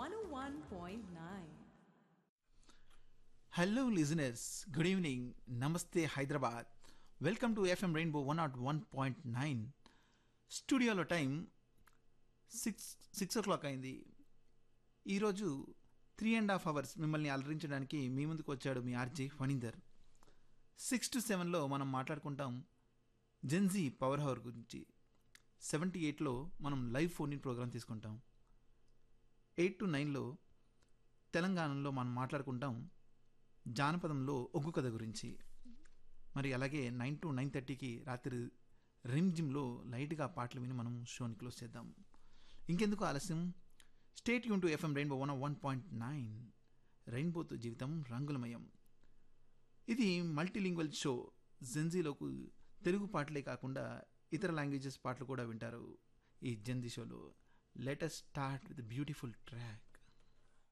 101.9. Hello listeners good evening namaste Hyderabad welcome to FM rainbow one naught one point nine స్టూడియోలో time six six o'clock అయింది ఈరోజు three and half hours మిమ్మల్ని అలరించడానికి మీ ముందుకు వచ్చాడు మీ ఆర్జే ఫణీందర్ సిక్స్ టు సెవెన్లో మనం మాట్లాడుకుంటాం జెన్జీ పవర్ హవర్ గురించి సెవెంటీ ఎయిట్లో మనం లైవ్ ఫోన్ ఇన్ ప్రోగ్రామ్ తీసుకుంటాం ఎయిట్ టు నైన్లో తెలంగాణలో మనం మాట్లాడుకుంటాం జానపదంలో ఒగ్గు కథ గురించి మరి అలాగే నైన్ టు నైన్ థర్టీకి రాత్రి రిమ్ జిమ్లో లైట్గా పాటలు విని మనం షోని క్లోజ్ చేద్దాం ఇంకెందుకు ఆలస్యం స్టేట్ యూన్ to FM rainbow one one point nine రెయిన్బోతో జీవితం రంగులమయం ఇది మల్టీలింగ్వల్ షో జెన్జీలోకు తెలుగు పాటలే కాకుండా ఇతర లాంగ్వేజెస్ పాటలు కూడా వింటారు ఈ జెన్జీ షోలో latest start with beautiful track